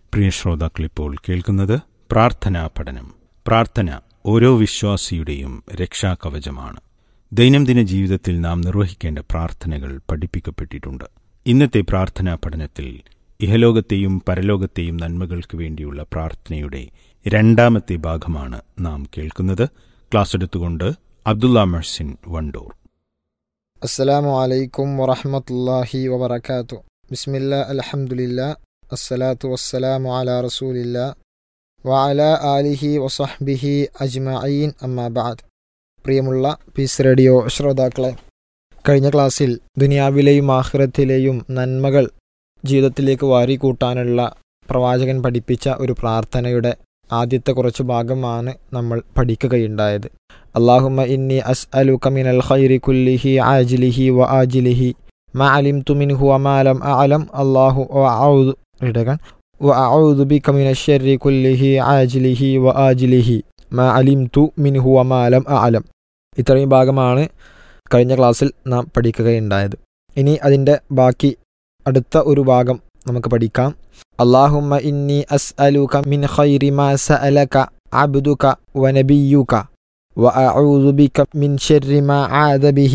പ്രിയ ശ്രോതാക്കളിപ്പോൾ കേൾക്കുന്നത് പ്രാർത്ഥനാ പഠനം പ്രാർത്ഥന ഓരോ വിശ്വാസിയുടെയും രക്ഷാകവചമാണ് ദൈനംദിന ജീവിതത്തിൽ നാം നിർവഹിക്കേണ്ട പ്രാർത്ഥനകൾ പഠിപ്പിക്കപ്പെട്ടിട്ടുണ്ട് ഇന്നത്തെ പ്രാർത്ഥനാ പഠനത്തിൽ ഇഹലോകത്തെയും പരലോകത്തെയും നന്മകൾക്ക് വേണ്ടിയുള്ള പ്രാർത്ഥനയുടെ രണ്ടാമത്തെ ഭാഗമാണ് നാം കേൾക്കുന്നത് ക്ലാസ് എടുത്തുകൊണ്ട് അബ്ദുള്ള മെഹ്സിൻ വണ്ടൂർ അസ്സലാമു അലൈക്കും വറഹമത്തല്ലാഹി വബർക്കാത്തു ബിസ്മില്ല അൽഹംദുലില്ലാ അസ്സലാത്തു വസ്സലാമു അലാ റസൂലില്ലാ വഅല ആലിഹി വസഹ്ബിഹി അജ്മഈൻ അമ്മാ ബഅദ് പ്രിയമുള്ള പീസ് റേഡിയോ ശ്രോതാക്കളെ കഴിഞ്ഞ ക്ലാസ്സിൽ ദുനിയാവിലെയും ആഖിറത്തിലെയും നന്മകൾ ജീവിതത്തിലേക്ക് വാരിക്കൂട്ടാനുള്ള പ്രവാചകൻ പഠിപ്പിച്ച ഒരു പ്രാർത്ഥനയുടെ ആദ്യത്തെ കുറച്ച് ഭാഗമാണ് നമ്മൾ പഠിക്കുകയുണ്ടായത് അള്ളാഹുമ്മ ഇന്നി അസ് അലുക മിനൽ ഖൈരി കുല്ലിഹി ആജിലിഹി വ ആജിലിഹി മാ അലിംതു മിൻഹു വമാ ലം അഅലം അല്ലാഹു വഅഊദു ഇടകൻ വഅഊദു ബിക മിനശ് ശർരി കുല്ലിഹി ആജിലിഹി വ ആജിലിഹി മാ അലിംതു മിൻഹു വമാ ലം അഅലം ഇത്രയും ഭാഗമാണ് കഴിഞ്ഞ ക്ലാസ്സിൽ നാം പഠിക്കുകയുണ്ടായത് ഇനി അതിൻ്റെ ബാക്കി അടുത്ത ഒരു ഭാഗം നമുക്ക് പഠിക്കാം അള്ളാഹുമ്മ ഇന്നി അസ് അലുക മിൻ ഖൈരി മാ സഅലക അബ്ദുക വനബിയുക وأعوذ بك من شر ما عاد به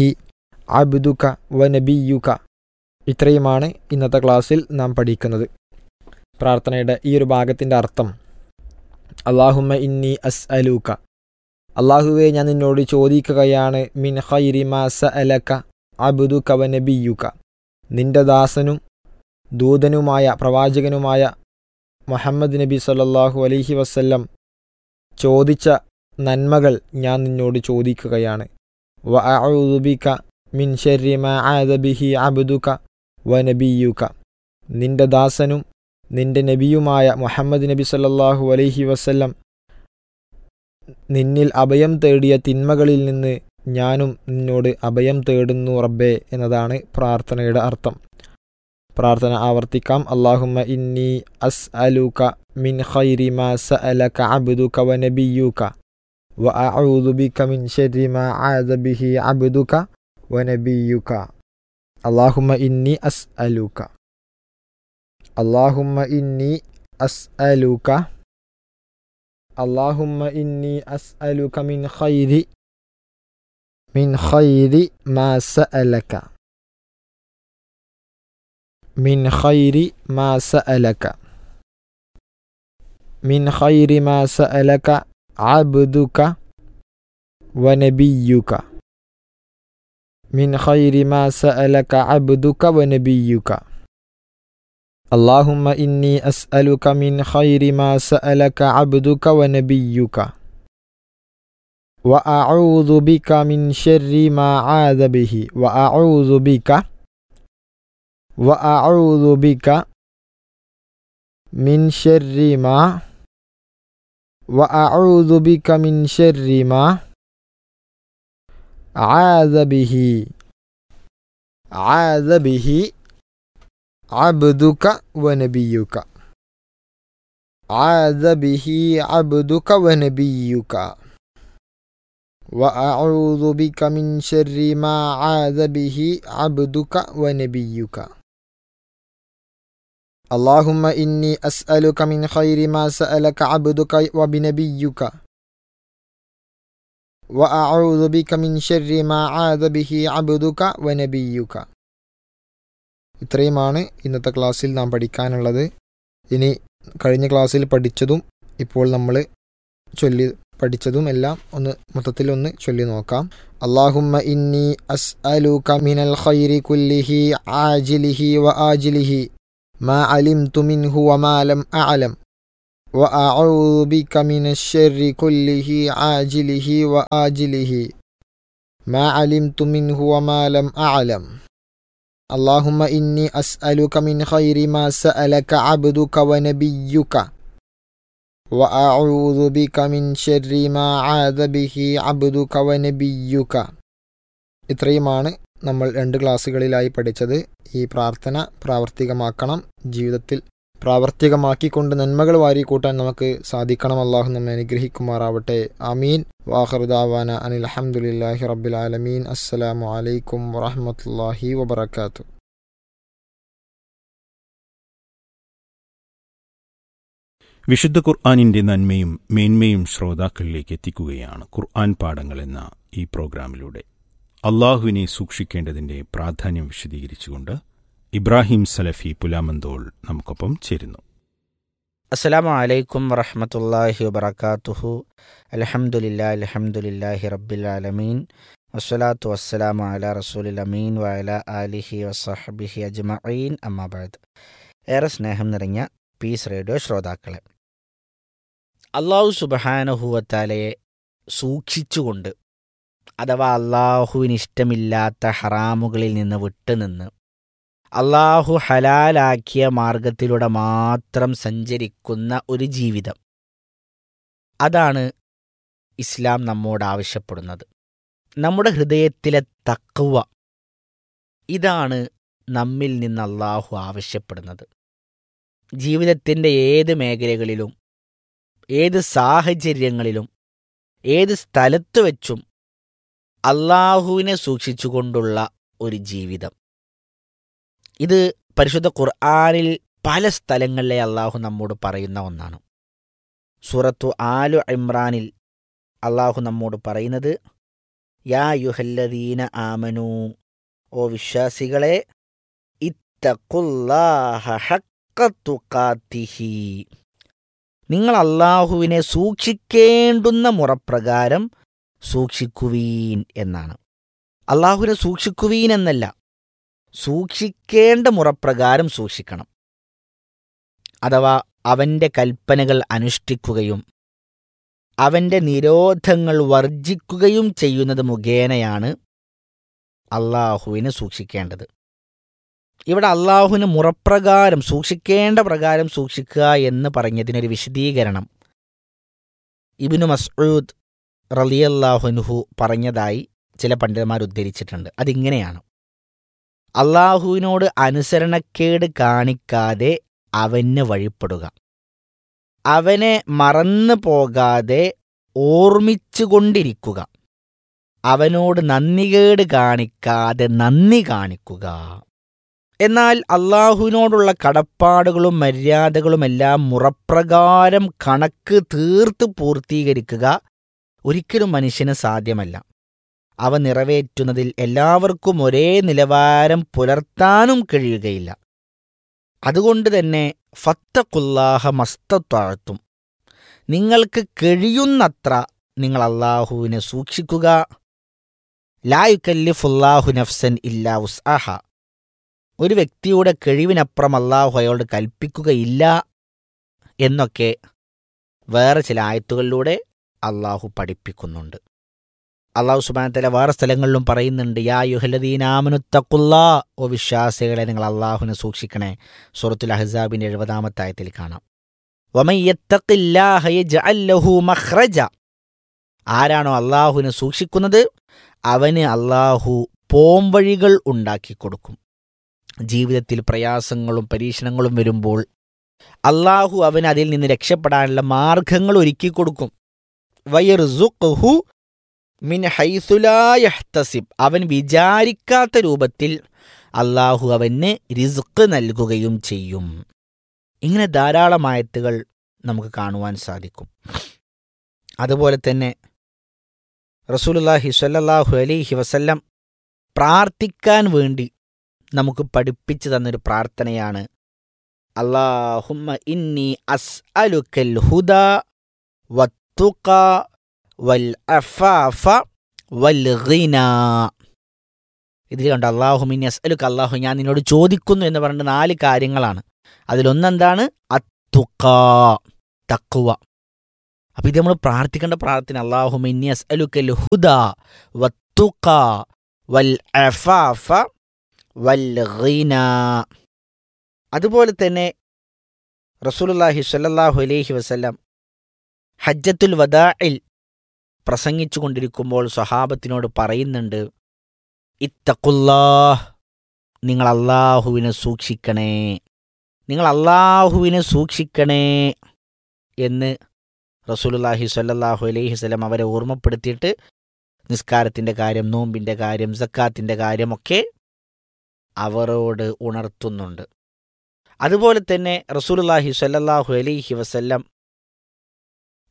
عبدك ونبيك ഇത്രയുമാണ് ഇന്നത്തെ ക്ലാസ്സിൽ നാം പഠിക്കുന്നത് പ്രാർത്ഥനയുടെ ഈ ഒരു ഭാഗത്തിൻ്റെ അർത്ഥം അള്ളാഹുമ്മ ഇന്നി അസ് അലൂക്ക അള്ളാഹുവെ ഞാൻ നിന്നോട് ചോദിക്കുകയാണ് മിൻ ഖൈരി മാ സഅലക അബ്ദുക വനബിയുക നിന്റെ ദാസനും ദൂതനുമായ പ്രവാചകനുമായ മുഹമ്മദ് നബി സല്ലല്ലാഹു അലൈഹി വസല്ലം ചോദിച്ച നന്മകൾ ഞാൻ നിന്നോട് ചോദിക്കുകയാണ് വ അഊദുബിക മിൻ ഷർരി മാ ആദ ബിഹി അബ്ദുക വ നബിയുക നിന്റെ ദാസനും നിന്റെ നബിയുമായ മുഹമ്മദ് നബി സല്ലല്ലാഹു അലൈഹി വസല്ലം നിന്നിൽ അഭയം തേടിയ തിന്മകളിൽ നിന്ന് ഞാനും നിന്നോട് അഭയം തേടുന്നു റബ്ബേ എന്നതാണ് പ്രാർത്ഥനയുടെ അർത്ഥം പ്രാർത്ഥന ആവർത്തിക്കാം അള്ളാഹുമ്മ ഇന്നി അസ് അലുക മിൻ ഖൈരി മാ സഅലക അബ്ദുക വ നബിയുക وأعوذ بك من شر ما عاذ به عبدك ونبيك اللهم إني أسألك اللهم إني أسألك اللهم إني أسألك من خير من خير ما سألك من خير ما سألك من خير ما سألك عبدك ونبيك من خير ما سألك عبدك ونبيك اللهم إني أسألك من خير ما سألك عبدك ونبيك وأعوذ بك من شر ما عاذ به وأعوذ بك وأعوذ بك من شر ما وأعوذ بك من شر ما عاذ به عاذ به عبدك ونبيك عاذ به عبدك ونبيك وأعوذ بك من شر ما عاذ به عبدك ونبيك اللهم إني أسألك من خير ما سألك عبدك وبنبيك وأعوذ بك من شر ما عاذ به عبدك ونبيك ഇത്രയുമാണ് ഇന്നത്തെ ക്ലാസ്സിൽ നാം പഠിക്കാനുള്ളത് ഇനി കഴിഞ്ഞ ക്ലാസ്സിൽ പഠിച്ചതും ഇപ്പോൾ നമ്മൾ ചൊല്ലി പഠിച്ചതും എല്ലാം ഒന്ന് മൊത്തത്തിൽ ഒന്ന് ചൊല്ലി നോക്കാം അള്ളാഹുമ്മ ഇന്നി അസ് അലൂക മിനൽ ഖൈരി കുല്ലിഹി ആജിലിഹി വ ആജിലിഹി ما علمت منه وما لم أعلم وأعوذ بك من الشر كله عاجله وآجله ما علمت منه وما لم أعلم اللهم إني أسألك من خير ما سألك عبدك ونبيك وأعوذ بك من شر ما عاذ به عبدك ونبيك ഇത്രയുമാണ് നമ്മൾ രണ്ട് ക്ലാസ്സുകളിലായി പഠിച്ചത് ഈ പ്രാർത്ഥന പ്രാവർത്തികമാക്കണം ജീവിതത്തിൽ പ്രാവർത്തികമാക്കിക്കൊണ്ട് നന്മകൾ വാരിക്കൂട്ടാൻ നമുക്ക് സാധിക്കണം അള്ളാഹു നമ്മെ അനുഗ്രഹിക്കുമാറാവട്ടെ ആമീൻ വാഹറുദാവാന അനിൽ അഹമ്മദില്ലാഹി റബ്ബിൽ ആലമീൻ അസ്സലാമു അലൈക്കും വറഹമത്തല്ലാഹി വബർക്കാത്തു വിശുദ്ധ ഖുർആാനിന്റെ നന്മയും മേന്മയും ശ്രോതാക്കളിലേക്ക് എത്തിക്കുകയാണ് ഖുർആൻ പാഠങ്ങൾ എന്ന ഈ പ്രോഗ്രാമിലൂടെ അള്ളാഹുവിനെ സൂക്ഷിക്കേണ്ടതിന്റെ പ്രാധാന്യം വിശദീകരിച്ചുകൊണ്ട് ഇബ്രാഹിം സലഫി പുലാമന്തോൾ നമുക്കൊപ്പം ചേരുന്നു അസ്സലാമു അലൈക്കും വറഹമത്തല്ലാഹി വബർക്കാത്തുഹു അലഹമുല്ലാ അലഹമുല്ലാഹി റബ്ബിൽ ആലമീൻ വസ്സലാത്തു വസ്സലാമു അല റസൂലിൽ അമീൻ വഅല ആലിഹി വസഹബിഹി അജ്മഈൻ അമ്മാബാദ് ഏറെ സ്നേഹം നിറഞ്ഞ പീസ് റേഡിയോ ശ്രോതാക്കളെ അള്ളാഹു സുബഹാനഹുവത്താലയെ സൂക്ഷിച്ചുകൊണ്ട് അഥവാ അള്ളാഹുവിന് ഇഷ്ടമില്ലാത്ത ഹറാമുകളിൽ നിന്ന് വിട്ടുനിന്ന് അള്ളാഹു ഹലാലാക്കിയ മാർഗത്തിലൂടെ മാത്രം സഞ്ചരിക്കുന്ന ഒരു ജീവിതം അതാണ് ഇസ്ലാം നമ്മോട് ആവശ്യപ്പെടുന്നത് നമ്മുടെ ഹൃദയത്തിലെ തക്കുവ ഇതാണ് നമ്മിൽ നിന്ന് അള്ളാഹു ആവശ്യപ്പെടുന്നത് ജീവിതത്തിൻ്റെ ഏത് മേഖലകളിലും ഏത് സാഹചര്യങ്ങളിലും ഏത് സ്ഥലത്ത് വെച്ചും അള്ളാഹുവിനെ സൂക്ഷിച്ചുകൊണ്ടുള്ള ഒരു ജീവിതം ഇത് പരിശുദ്ധ ഖുർആാനിൽ പല സ്ഥലങ്ങളിലെ അള്ളാഹു നമ്മോട് പറയുന്ന ഒന്നാണ് സൂറത്തു ആലു ഇമ്രാനിൽ അള്ളാഹു നമ്മോട് പറയുന്നത് യാ യുഹല്ലദീന ആമനു ഓ വിശ്വാസികളെ ഇത്തഖുല്ലാഹ ഹഖ തുഖാത്തിഹി നിങ്ങൾ അള്ളാഹുവിനെ സൂക്ഷിക്കേണ്ടുന്ന മുറപ്രകാരം സൂക്ഷിക്കുവീൻ എന്നാണ് അള്ളാഹുവിനെ സൂക്ഷിക്കുവീൻ എന്നല്ല സൂക്ഷിക്കേണ്ട മുറപ്രകാരം സൂക്ഷിക്കണം അഥവാ അവൻ്റെ കൽപ്പനകൾ അനുഷ്ഠിക്കുകയും അവൻ്റെ നിരോധങ്ങൾ വർജിക്കുകയും ചെയ്യുന്നത് മുഖേനയാണ് അള്ളാഹുവിനെ സൂക്ഷിക്കേണ്ടത് ഇവിടെ അള്ളാഹുവിന് മുറപ്രകാരം സൂക്ഷിക്കേണ്ട പ്രകാരം സൂക്ഷിക്കുക എന്ന് പറഞ്ഞതിനൊരു വിശദീകരണം ഇബിനു മസ്ഊദ് റലിയല്ലാഹുനുഹു പറഞ്ഞതായി ചില പണ്ഡിതന്മാർ ഉദ്ധരിച്ചിട്ടുണ്ട് അതിങ്ങനെയാണ് അള്ളാഹുവിനോട് അനുസരണക്കേട് കാണിക്കാതെ അവന് വഴിപ്പെടുക അവനെ മറന്നു പോകാതെ ഓർമ്മിച്ചുകൊണ്ടിരിക്കുക അവനോട് നന്ദികേട് കാണിക്കാതെ നന്ദി കാണിക്കുക എന്നാൽ അള്ളാഹുവിനോടുള്ള കടപ്പാടുകളും മര്യാദകളുമെല്ലാം മുറപ്രകാരം കണക്ക് തീർത്ത് പൂർത്തീകരിക്കുക ഒരിക്കലും മനുഷ്യന് സാധ്യമല്ല അവ നിറവേറ്റുന്നതിൽ എല്ലാവർക്കും ഒരേ നിലവാരം പുലർത്താനും കഴിയുകയില്ല അതുകൊണ്ട് തന്നെ ഫത്തക്കുല്ലാഹ മസ്തത്താഴ്ത്തും നിങ്ങൾക്ക് കഴിയുന്നത്ര നിങ്ങൾ അള്ളാഹുവിനെ സൂക്ഷിക്കുക ലായുക്കല്ലിഫുല്ലാഹു നഫ്സൻ ഇല്ലാ ഉസ്ആഹ ഒരു വ്യക്തിയുടെ കഴിവിനപ്പുറം അള്ളാഹു അയാളോട് കൽപ്പിക്കുകയില്ല എന്നൊക്കെ വേറെ ചില ആയത്തുകളിലൂടെ അള്ളാഹു പഠിപ്പിക്കുന്നുണ്ട് അള്ളാഹു സുബാനത്തല വേറെ സ്ഥലങ്ങളിലും പറയുന്നുണ്ട് യാ യുഹലദീനാമനുത്തക്കുല്ലാ ഓ വിശ്വാസികളെ നിങ്ങൾ അള്ളാഹുവിനെ സൂക്ഷിക്കണേ സൂറത്തുൽ അഹ്സാബിന്റെ എഴുപതാമത്തെ ആയത്തിൽ കാണാം മഖ്റജ ആരാണോ അള്ളാഹുവിനെ സൂക്ഷിക്കുന്നത് അവന് അള്ളാഹു പോംവഴികൾ ഉണ്ടാക്കി കൊടുക്കും ജീവിതത്തിൽ പ്രയാസങ്ങളും പരീക്ഷണങ്ങളും വരുമ്പോൾ അള്ളാഹു അവന് അതിൽ നിന്ന് രക്ഷപ്പെടാനുള്ള മാർഗങ്ങൾ ഒരുക്കി കൊടുക്കും വയർസുഖു മിൻ ഹൈസുലായഹ്തസിബ് അവൻ വിചാരിക്കാത്ത രൂപത്തിൽ അള്ളാഹു അവന് റിസ്ക് നൽകുകയും ചെയ്യും ഇങ്ങനെ ധാരാളം ആയത്തുകൾ നമുക്ക് കാണുവാൻ സാധിക്കും അതുപോലെ തന്നെ റസൂലുല്ലാഹി സ്വല്ലല്ലാഹു അലൈഹി വസല്ലം പ്രാർത്ഥിക്കാൻ വേണ്ടി നമുക്ക് പഠിപ്പിച്ചു തന്നൊരു പ്രാർത്ഥനയാണ് അള്ളാഹുമ്മ ഇന്നി അസ് അലുക്കൽ ഹുദ വത്തുക വൽ അഫാഫ വൽ ഗിന ഇതിൽ കണ്ട അള്ളാഹു മിന്നി അസ്അലുക്ക് അള്ളാഹു ഞാൻ നിന്നോട് ചോദിക്കുന്നു എന്ന് പറഞ്ഞ നാല് കാര്യങ്ങളാണ് അതിലൊന്നെന്താണ് അത്തുക്ക തക്കുവ അപ്പൊ ഇത് നമ്മൾ പ്രാർത്ഥിക്കേണ്ട പ്രാർത്ഥന അള്ളാഹു മിന്നി അസ്അലുക്കൽ ഹുദ വത്തുക വൽ അഫാഫ വൽ ഗിന അതുപോലെ തന്നെ റസൂലുള്ളാഹി സ്വല്ലല്ലാഹു അലൈഹി വസല്ലം ഹജ്ജത്തുൽ വദാഇൽ പ്രസംഗിച്ചു കൊണ്ടിരിക്കുമ്പോൾ സ്വഹാബത്തിനോട് പറയുന്നുണ്ട് ഇത്തക്കുല്ലാഹ് നിങ്ങൾ അള്ളാഹുവിനെ സൂക്ഷിക്കണേ നിങ്ങൾ അള്ളാഹുവിനെ സൂക്ഷിക്കണേ എന്ന് റസൂലുള്ളാഹി സ്വല്ലല്ലാഹു അലൈഹി വസല്ലം അവരെ ഓർമ്മപ്പെടുത്തിയിട്ട് നിസ്കാരത്തിൻ്റെ കാര്യം നോമ്പിൻ്റെ കാര്യം സക്കാത്തിൻ്റെ കാര്യമൊക്കെ അവരോട് ഉണർത്തുന്നുണ്ട് അതുപോലെ തന്നെ റസൂലുള്ളാഹി സ്വല്ലല്ലാഹു അലൈഹി വസല്ലം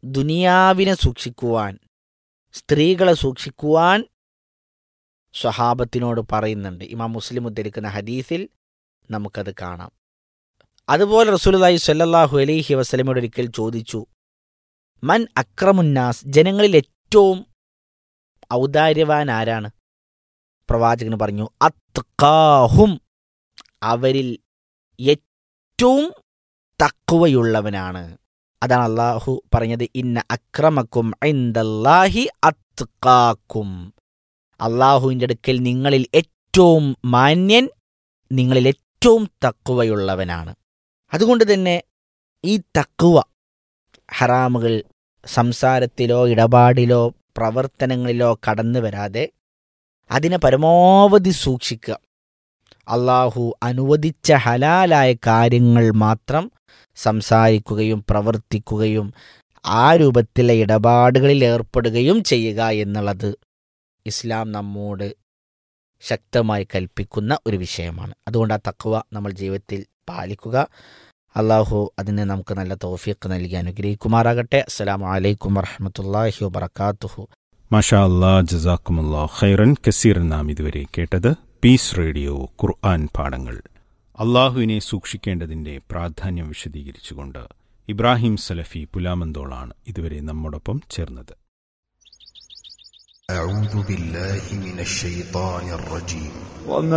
ദുനിയാവിനെ സൂക്ഷിക്കുവാൻ സ്ത്രീകളെ സൂക്ഷിക്കുവാൻ സ്വഹാബത്തിനോട് പറയുന്നുണ്ട് ഇമാം മുസ്ലിം ഉദ്ധരിക്കുന്ന ഹദീസിൽ നമുക്കത് കാണാം അതുപോലെ റസൂലുള്ളാഹി സ്വല്ലല്ലാഹു അലൈഹി വസല്ലമയോട് ഒരിക്കൽ ചോദിച്ചു മൻ അക്രമുന്നാസ് ജനങ്ങളിൽ ഏറ്റവും ഔദാര്യവാൻ ആരാണ് പ്രവാചകന് പറഞ്ഞു അത്കാഹും അവരിൽ ഏറ്റവും തക്കുവയുള്ളവനാണ് അതാണ് അള്ളാഹു പറഞ്ഞത് ഇന്ന അക്രമക്കും ഐന്ദല്ലാഹി അത്കാക്കും അള്ളാഹുവിൻ്റെ അടുക്കൽ നിങ്ങളിൽ ഏറ്റവും മാന്യൻ നിങ്ങളിൽ ഏറ്റവും തക്കുവയുള്ളവനാണ് അതുകൊണ്ട് തന്നെ ഈ തക്കുവ ഹറാമുകൾ സംസാരത്തിലോ ഇടപാടിലോ പ്രവർത്തനങ്ങളിലോ കടന്നു വരാതെ അതിനെ പരമാവധി സൂക്ഷിക്കുക അള്ളാഹു അനുവദിച്ച ഹലാലായ കാര്യങ്ങൾ മാത്രം സംസാരിക്കുകയും പ്രവർത്തിക്കുകയും ആ രൂപത്തിലെ ഇടപാടുകളിൽ ഏർപ്പെടുകയും ചെയ്യുക എന്നുള്ളത് ഇസ്ലാം നമ്മോട് ശക്തമായി കൽപ്പിക്കുന്ന ഒരു വിഷയമാണ് അതുകൊണ്ട് ആ തക്വ നമ്മൾ ജീവിതത്തിൽ പാലിക്കുക അള്ളാഹു അതിന് നമുക്ക് നല്ല തോഫീക്ക് നൽകി അനുഗ്രഹിക്കുമാറാകട്ടെ അസ്സലാമു അലൈക്കും വറഹമത്തല്ലാഹി വബർക്കാത്തുഹു മാഷാ അല്ലാ ജസാക്കുമുല്ലാ ഖൈറൻ കസീർ നാം ഇതുവരെ കേട്ടത് പീസ് റേഡിയോ ഖുർആൻ പാഠങ്ങൾ അള്ളാഹുവിനെ സൂക്ഷിക്കേണ്ടതിന്റെ പ്രാധാന്യം വിശദീകരിച്ചുകൊണ്ട് ഇബ്രാഹിം സലഫി പുലാമന്തോളാണ് ഇതുവരെ നമ്മോടൊപ്പം ചേർന്നത് أعوذ بالله من الشيطان الرجيم